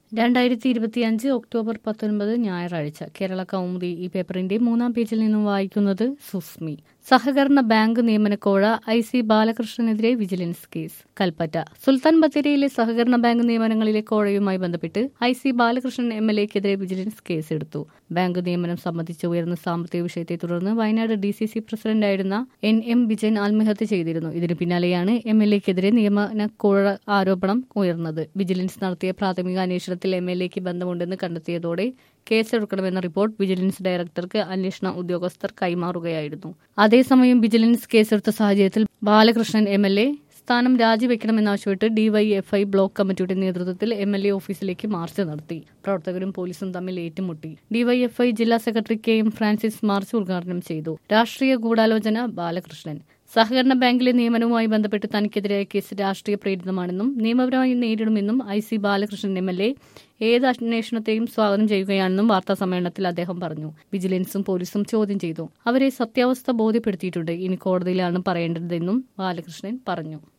രണ്ടായിരത്തി ഇരുപത്തിയഞ്ച് ഒക്ടോബർ പത്തൊൻപത് ഞായറാഴ്ച കേരള കൗമുദി ഈ പേപ്പറിന്റെ മൂന്നാം പേജിൽ നിന്നും വായിക്കുന്നത് സുസ്മി സഹകരണ ബാങ്ക് നിയമനക്കോഴ ഐ സി ബാലകൃഷ്ണനെതിരെ വിജിലൻസ് കേസ് കൽപ്പറ്റ സുൽത്താൻ ബത്തേരിയിലെ സഹകരണ ബാങ്ക് നിയമനങ്ങളിലെ കോഴയുമായി ബന്ധപ്പെട്ട് I C Balakrishnan M L എക്കെതിരെ വിജിലൻസ് കേസെടുത്തു ബാങ്ക് നിയമനം സംബന്ധിച്ച് ഉയർന്ന സാമ്പത്തിക വിഷയത്തെ തുടർന്ന് വയനാട് ഡി സി സി പ്രസിഡന്റായിരുന്ന എൻ എം വിജയൻ ആത്മഹത്യ ചെയ്തിരുന്നു ഇതിനു പിന്നാലെയാണ് എം എൽ എക്കെതിരെ നിയമനക്കോഴ ആരോപണം ഉയർന്നത് വിജിലൻസ് നടത്തിയ പ്രാഥമിക അന്വേഷണത്തിൽ എം എൽ എക്ക് ബന്ധമുണ്ടെന്ന് കണ്ടെത്തിയതോടെ കേസെടുക്കണമെന്ന റിപ്പോർട്ട് വിജിലൻസ് ഡയറക്ടർക്ക് അന്വേഷണ ഉദ്യോഗസ്ഥർ കൈമാറുകയായിരുന്നു അതേസമയം വിജിലൻസ് കേസെടുത്ത സാഹചര്യത്തിൽ ബാലകൃഷ്ണൻ എം എൽ എ സ്ഥാനം രാജിവെക്കണമെന്നാവശ്യപ്പെട്ട് ഡിവൈഎഫ്ഐ ബ്ലോക്ക് കമ്മിറ്റിയുടെ നേതൃത്വത്തിൽ എം എൽ എ ഓഫീസിലേക്ക് മാർച്ച് നടത്തി പ്രവർത്തകരും പോലീസും തമ്മിൽ ഏറ്റുമുട്ടി ഡിവൈഎഫ്ഐ ജില്ലാ secretary K M Francis march ഉദ്ഘാടനം ചെയ്തു രാഷ്ട്രീയ ഗൂഢാലോചന ബാലകൃഷ്ണൻ സഹകരണ ബാങ്കിലെ നിയമനവുമായി ബന്ധപ്പെട്ട് തനിക്കെതിരായ കേസ് രാഷ്ട്രീയ പ്രേരിതമാണെന്നും നിയമപരമായി നേരിടുമെന്നും I C Balakrishnan M L A ഏത് അന്വേഷണത്തെയും സ്വാഗതം ചെയ്യുകയാണെന്നും വാർത്താ സമ്മേളനത്തിൽ അദ്ദേഹം പറഞ്ഞു വിജിലൻസും പോലീസും ചോദ്യം ചെയ്തു അവരെ സത്യാവസ്ഥ ബോധ്യപ്പെടുത്തിയിട്ടുണ്ട് ഇനി കോടതിയിലാണ് പറയേണ്ടതെന്നും ബാലകൃഷ്ണൻ പറഞ്ഞു